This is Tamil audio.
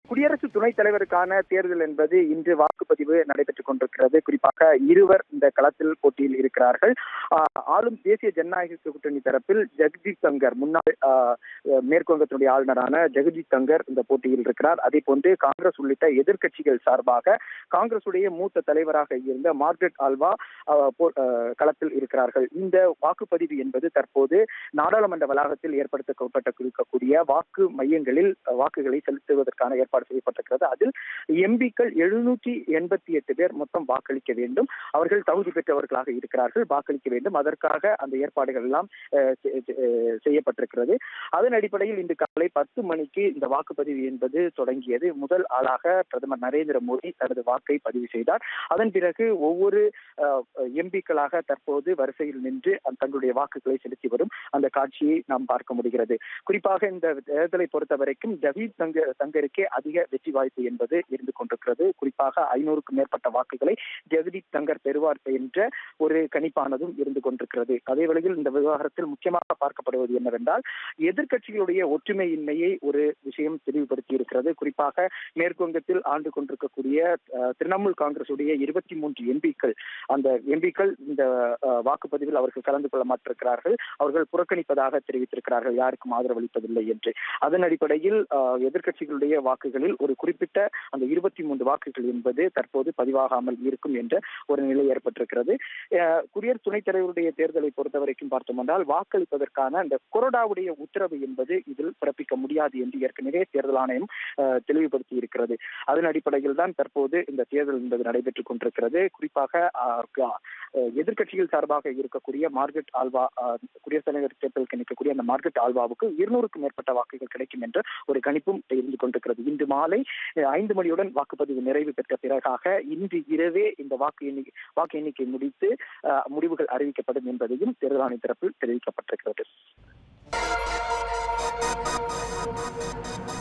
குடியரசு துணைத் தலைவருக்கான தேர்தல் என்பது இன்று வாக்குப்பதிவு நடைபெற்றுக் கொண்டிருக்கிறது குறிப்பாக இருவர் இந்த களத்தில் போட்டியில் இருக்கிறார்கள் ஆஹ் ஆளும் தேசிய ஜனநாயக கூட்டணி தரப்பில் ஜெகதீப் தங்கர் முன்னாள் ஆஹ் மேற்குவங்கத்தினுடைய ஆளுநரான ஜெகதீப் தங்கர் இந்த போட்டியில் இருக்கிறார் அதே போன்று காங்கிரஸ் உள்ளிட்ட எதிர்க்கட்சிகள் சார்பாக காங்கிரசுடைய மூத்த தலைவராக இருந்த மார்கரெட் ஆல்வா ஆஹ் போ- ஆஹ் களத்தில் இருக்கிறார்கள் இந்த வாக்குப்பதிவு என்பது தற்போது நாடாளுமன்ற வளாகத்தில் ஏற்படுத்தப்பட்ட இருக்கக்கூடிய வாக்கு மையங்களில் அஹ், வாக்குகளை செலுத்துவதற்கான ஏற்பாடு செய்யப்பட்டிருக்கிறது அதில் எம்பிக்கள் எழுநூற்றி எண்பத்தி எட்டு பேர் மொத்தம் வாக்களிக்க வேண்டும் அவர்கள் தகுதி பெற்றவர்களாக இருக்கிறார்கள் வாக்களிக்க வேண்டும் அதற்காக அந்த ஏற்பாடுகள் எல்லாம் அஹ், செ- செ- அஹ், செய்யப்பட்டிருக்கிறது அதன் அடிப்படையில் இன்று காலை பத்து மணிக்கு இந்த வாக்குப்பதிவு என்பது தொடங்கியது முதல் ஆளாக பிரதமர் நரேந்திர மோடி தனது வாக்கை பதிவு செய்தார் அதன் பிறகு ஒவ்வொரு எம்பிக்களாக தற்போது வரிசையில் நின்று அந்த தங்களுடைய வாக்குகளை செலுத்தி வரும் அந்த காட்சியை நாம் பார்க்க முடிகிறது குறிப்பாக இந்த தேர்தலை பொறுத்த வரைக்கும் ஜவீத் தங்க தங்கருக்கே அதிக வெற்றி வாய்ப்பு என்பது இருந்து கொண்டிருக்கிறது குறிப்பாக ஐநூறுக்கும் மேற்பட்ட வாக்குகளை ஜெகதீப் தங்கர் பெறுவார் என்ற ஒரு கணிப்பானதும் இருந்து கொண்டிருக்கிறது அதே வேளையில் இந்த விவகாரத்தில் முக்கியமாக பார்க்கப்படுவது என்னவென்றால் எதிர்க்கட்சிகளுடைய ஒற்றுமையின்மையை ஒரு விஷயம் தெளிவுபடுத்தி இருக்கிறது குறிப்பாக மேற்கு வங்கத்தில் ஆண்டு கொண்டிருக்கக்கூடிய அஹ், திரிணாமுல் காங்கிரசுடைய இருபத்தி மூன்று எம்பிக்கள் அந்த எம்பிக்கள் இந்த அஹ், வாக்குப்பதிவில் அவர்கள் கலந்து கொள்ள மாட்டிருக்கிறார்கள் அவர்கள் புறக்கணிப்பதாக தெரிவித்திருக்கிறார்கள் யாருக்கும் ஆதரவு அளிப்பதில்லை என்று அதன் அடிப்படையில் அஹ், எதிர்க்கட்சிகளுடைய வாக்குகளில் ஒரு குறிப்பிட்ட அந்த இருபத்தி மூன்று வாக்குகள் என்பது தற்போது பதிவாகாமல் இருக்கும் என்ற ஒரு நிலை ஏற்பட்டிருக்கிறது அஹ், குடியரசு துணைத் தலைவருடைய தேர்தலை பொறுத்தவரைக்கும் பார்த்தோம் என்றால் வாக்களிப்பதற்கான அந்த கொறடாவுடைய உத்தரவு என்பது இதில் பிறப்பிக்க முடியாது என்று ஏற்கனவே தேர்தல் ஆணையம் அஹ், தெளிவுபடுத்தி இருக்கிறது அதன் அடிப்படையில் தான் தற்போது இந்த தேர்தல் என்பது நடைபெற்றுக் கொண்டிருக்கிறது குறிப்பாக அஹ், க- அஹ், எதிர்க்கட்சிகள் சார்பாக இருக்கக்கூடிய மார்கரெட் ஆல்வா அஹ், குடியரசுத் தலைவர் தேர்தலுக்கு நிற்கக்கூடிய அந்த மார்கரெட் ஆல்வாவுக்கு இருநூறுக்கும் மேற்பட்ட வாக்குகள் கிடைக்கும் என்ற ஒரு கணிப்பும் இருந்து கொண்டிருக்கிறது இன்று மாலை அஹ், ஐந்து மணியுடன் வாக்குப்பதிவு நிறைவு பெற்ற பிறகாக இன்று இரவே இந்த வாக்கு எண்ணிக்கை வாக்கு எண்ணிக்கை முடித்து அஹ், முடிவுகள் அறிவிக்கப்படும் என்பதையும் தேர்தல் ஆணைய தரப்பில் தெரிவிக்கப்பட்டிருக்கிறது